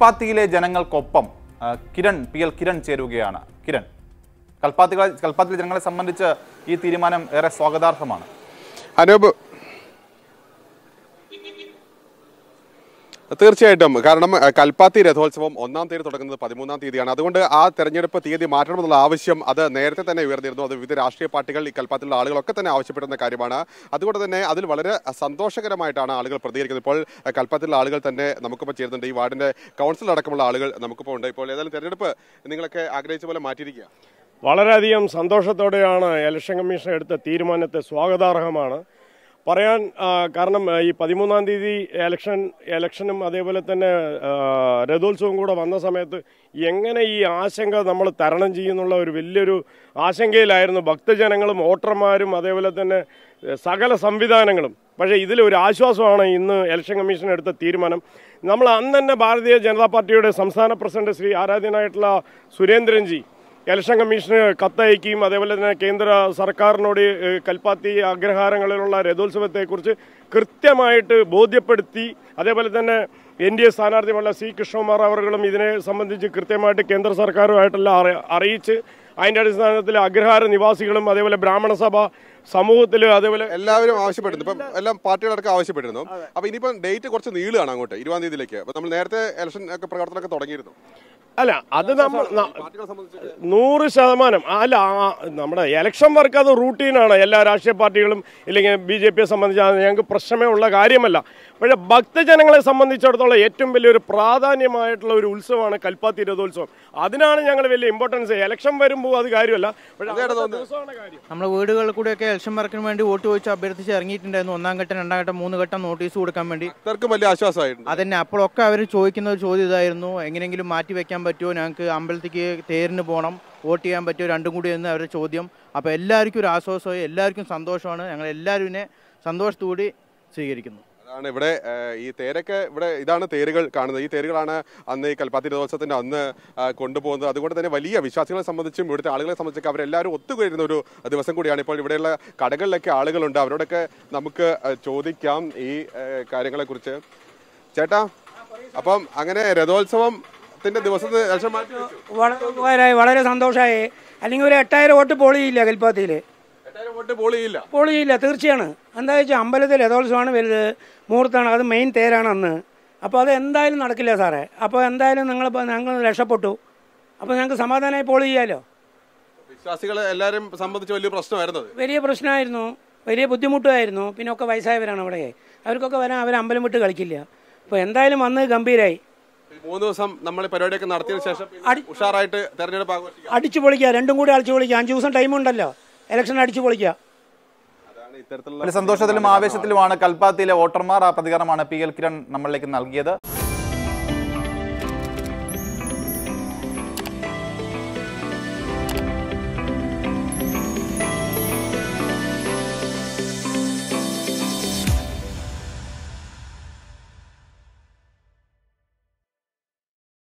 കൽപ്പാത്തിയിലെ ജനങ്ങൾക്കൊപ്പം ആ, Kiran P L Kiran ചേരുകയാണ് കിരൺ കൽപ്പാത്തികളെ കൽപ്പാത്തിയിലെ ജനങ്ങളെ സംബന്ധിച്ച് ഈ തീരുമാനം ഏറെ സ്വാഗതാർഹമാണ് അനൂപ് തീർച്ചയായിട്ടും കാരണം അഹ്, കൽപ്പാത്തി രഥോത്സവം ഒന്നാം തീയതി തുടങ്ങുന്നത് പതിമൂന്നാം തീയതിയാണ് അതുകൊണ്ട് ആ തെരഞ്ഞെടുപ്പ് തീയതി മാറ്റണമെന്നുള്ള ആവശ്യം അത് നേരത്തെ തന്നെ ഉയർന്നിരുന്നു അത് വിവിധ രാഷ്ട്രീയ പാർട്ടികൾ ഈ കൽപ്പാത്തിലുള്ള ആളുകളൊക്കെ തന്നെ ആവശ്യപ്പെടുന്ന കാര്യമാണ് അതുകൊണ്ട് തന്നെ അതിൽ വളരെ സന്തോഷകരമായിട്ടാണ് ആളുകൾ പ്രതികരിക്കുന്നത് ഇപ്പോൾ അഹ്, കൽപ്പാത്തിലുള്ള ആളുകൾ തന്നെ നമുക്കിപ്പോൾ ചേരുന്നുണ്ട് ഈ വാർഡിന്റെ കൗൺസിൽ അടക്കമുള്ള ആളുകൾ നമുക്കിപ്പോൾ ഉണ്ട് ഇപ്പോൾ ഏതായാലും തെരഞ്ഞെടുപ്പ് നിങ്ങളൊക്കെ ആഗ്രഹിച്ച പോലെ മാറ്റിയിരിക്കുക വളരെയധികം സന്തോഷത്തോടെയാണ് ഇലക്ഷൻ കമ്മീഷൻ എടുത്ത തീരുമാനത്തെ സ്വാഗതാർഹമാണ് പറയാൻ ആ, കാരണം ആ, ഈ പതിമൂന്നാം തീയതി ഇലക്ഷൻ ഇലക്ഷനും അതേപോലെ തന്നെ ആ, രഥോത്സവം കൂടെ വന്ന സമയത്ത് എങ്ങനെ ഈ ആശങ്ക നമ്മൾ തരണം ചെയ്യുന്നുള്ള ഒരു വലിയൊരു ആശങ്കയിലായിരുന്നു ഭക്തജനങ്ങളും വോട്ടർമാരും അതേപോലെ തന്നെ ഏ, സകല സംവിധാനങ്ങളും പക്ഷേ ഇതിലൊരു ആശ്വാസമാണ് ഇന്ന് ഇലക്ഷൻ കമ്മീഷൻ എടുത്ത തീരുമാനം നമ്മൾ അന്ന് തന്നെ ഭാരതീയ ജനതാ പാർട്ടിയുടെ സംസ്ഥാന പ്രസിഡന്റ് ശ്രീ ആരാധ്യനായിട്ടുള്ള സുരേന്ദ്രൻജി ഇലക്ഷൻ കമ്മീഷന് കത്തയക്കുകയും അതേപോലെ തന്നെ കേന്ദ്ര സർക്കാരിനോട് ഏഹ്, കൽപ്പാത്തി അഗ്രഹാരങ്ങളിലുള്ള രഥോത്സവത്തെക്കുറിച്ച് കൃത്യമായിട്ട് ബോധ്യപ്പെടുത്തി അതേപോലെ തന്നെ എൻ ഡി എ സ്ഥാനാർത്ഥിയുമുള്ള സി കൃഷ്ണകുമാർ അവർകളും ഇതിനെ സംബന്ധിച്ച് കൃത്യമായിട്ട് കേന്ദ്ര സർക്കാരുമായിട്ടെല്ലാം അറി- അറിയിച്ച് അതിൻ്റെ അടിസ്ഥാനത്തിൽ അഗ്രഹാര നിവാസികളും അതേപോലെ ബ്രാഹ്മണ സഭ സമൂഹത്തിൽ അതേപോലെ എല്ലാവരും ആവശ്യപ്പെട്ടിരുന്നു ഇപ്പം എല്ലാം പാർട്ടികളടക്കം ആവശ്യപ്പെട്ടിരുന്നു അപ്പൊ ഇനിയിപ്പം ഡേറ്റ് കുറച്ച് നീളുകയാണ് അങ്ങോട്ട് ഇരുപതാം തീയതിയിലേക്ക് അപ്പൊ നമ്മൾ നേരത്തെ ഇലക്ഷൻ ഒക്കെ പ്രവർത്തനമൊക്കെ തുടങ്ങിയിരുന്നു അല്ല അത് നമ്മൾ ന- പാർട്ടികളെ സംബന്ധിച്ച് നൂറ് ശതമാനം അല്ല ആ, നമ്മുടെ ഇലക്ഷൻ വർക്ക് അത് റൂട്ടീനാണ് എല്ലാ രാഷ്ട്രീയ പാർട്ടികളും ഇല്ലെങ്കിൽ ബി ജെ പിയെ സംബന്ധിച്ച് അത് ഞങ്ങൾക്ക് പ്രശ്നമേ ഉള്ള കാര്യമല്ല പക്ഷേ ഭക്തജനങ്ങളെ സംബന്ധിച്ചിടത്തോളം ഏറ്റവും വലിയൊരു പ്രാധാന്യമായിട്ടുള്ള ഒരു ഉത്സവമാണ് കൽപ്പാത്തി രഥോത്സവം അതിനാണ് ഞങ്ങൾ വലിയ ഇമ്പോർട്ടൻസ് ഇലക്ഷൻ വരുമ്പോൾ അത് കാര്യമല്ല പക്ഷേ അതാണ് അന്നത്തെ തോന്നുന്നത്. ദിവസമാണ് കാര്യം നമ്മുടെ വീടുകളിൽ കൂടെയൊക്കെ ഇലക്ഷൻ വർക്കിന് വേണ്ടി വോട്ട് ചോദിച്ച് അഭ്യർത്ഥിച്ച് ഇറങ്ങിയിട്ടുണ്ടായിരുന്നു ഒന്നാം ഘട്ടം രണ്ടാം ഘട്ടം മൂന്ന് ഘട്ടം നോട്ടീസ് കൊടുക്കാൻ വേണ്ടി ഭക്തർക്കും വലിയ ആശ്വാസമായിട്ടുണ്ട് അതന്നെ അപ്പോഴൊക്കെ അവർ ചോദിക്കുന്ന ഒരു ചോദ്യം ഇതായിരുന്നു എങ്ങനെയെങ്കിലും മാറ്റി വെക്കാൻ പറ്റുമോ ഞങ്ങൾക്ക് അമ്പലത്തേക്ക് തേരിന് പോകണം വോട്ട് ചെയ്യാൻ പറ്റുമോ രണ്ടും കൂടി എന്ന് അവരുടെ ചോദ്യം അപ്പോൾ എല്ലാവർക്കും ഒരു ആശ്വാസമായി എല്ലാവർക്കും സന്തോഷമാണ് ഞങ്ങൾ എല്ലാവരും ഇതിനെ സന്തോഷത്തോടെ സ്വീകരിക്കുന്നു അതാണ് ഇവിടെ ഏഹ്, ഈ തേരൊക്കെ ഇവിടെ ഇതാണ് തേരുകൾ കാണുന്നത് ഈ തേരുകളാണ് അന്ന് ഈ കൽപ്പാത്തി രഥോത്സവത്തിന്റെ അന്ന് ആ, കൊണ്ടുപോകുന്നത് അതുകൊണ്ട് തന്നെ വലിയ വിശ്വാസികളെ സംബന്ധിച്ചും ഇവിടുത്തെ ആളുകളെ സംബന്ധിച്ചൊക്കെ അവരെല്ലാവരും ഒത്തുകൂരുന്ന ഒരു ദിവസം കൂടിയാണ് ഇപ്പോൾ ഇവിടെയുള്ള കടകളിലൊക്കെ ആളുകളുണ്ട് അവരോടൊക്കെ നമുക്ക് ആ, ചോദിക്കാം ഈ കാര്യങ്ങളെ കുറിച്ച് ചേട്ടാ അപ്പം അങ്ങനെ രഥോത്സവത്തിന്റെ ദിവസത്തെ ഇലക്ഷൻ മാറ്റി വെച്ചു. വളരെ വളരെ സന്തോഷമായി അല്ലെങ്കിൽ ഒരു എട്ടായിരം വോട്ട് പോളിയില്ല കൽപ്പാത്തിയിൽ എട്ടായിരം വോട്ട് പോൾ ചെയ്യില്ല പോളിയില്ല തീർച്ചയാണ് എന്താ വെച്ചാൽ അമ്പലത്തിൽ രഥോത്സവമാണ് വലുത് മുഹൂർത്താണ് അത് മെയിൻ തേരാണ് അന്ന് അപ്പോൾ അത് എന്തായാലും നടക്കില്ല സാറേ അപ്പോൾ എന്തായാലും നിങ്ങൾ ഞങ്ങൾ രക്ഷപ്പെട്ടു അപ്പോൾ ഞങ്ങൾക്ക് സമാധാനമായി പോൾ ചെയ്യാമല്ലോ വിശ്വാസികളെ എല്ലാവരും സംബന്ധിച്ച് വലിയ പ്രശ്നമായിരുന്നത് വലിയ പ്രശ്നമായിരുന്നു വലിയ ബുദ്ധിമുട്ടായിരുന്നു പിന്നെ ഒക്കെ വയസ്സായവരാണ് അവിടെ അവർക്കൊക്കെ വരാൻ അവർ അമ്പലം വിട്ട് കളിക്കില്ല അപ്പോൾ എന്തായാലും വന്ന് ഗംഭീരായി ഈ മൂന്ന് ദിവസം നമ്മൾ ഈ പരിപാടിയൊക്കെ നടത്തിയതിനു ശേഷം പിന്നെ അടി- ഉഷാറായിട്ട് തെരഞ്ഞെടുപ്പ് ആഘോഷിക്കാം അടിച്ചു പൊളിക്കുക രണ്ടും കൂടി അടിച്ചു പൊളിക്കുക അഞ്ച് ദിവസം ടൈമുണ്ടല്ലോ ഇലക്ഷൻ അടിച്ചു പൊളിക്കുക അതാണ് ഇത്തരത്തിലുള്ള വലിയ സന്തോഷത്തിലും ആവേശത്തിലുമാണ് കൽപ്പാത്തിയിലെ വോട്ടർമാർ ആ പ്രതികരണമാണ് പി എൽ കിരൺ നമ്മളിലേക്ക് നൽകിയത്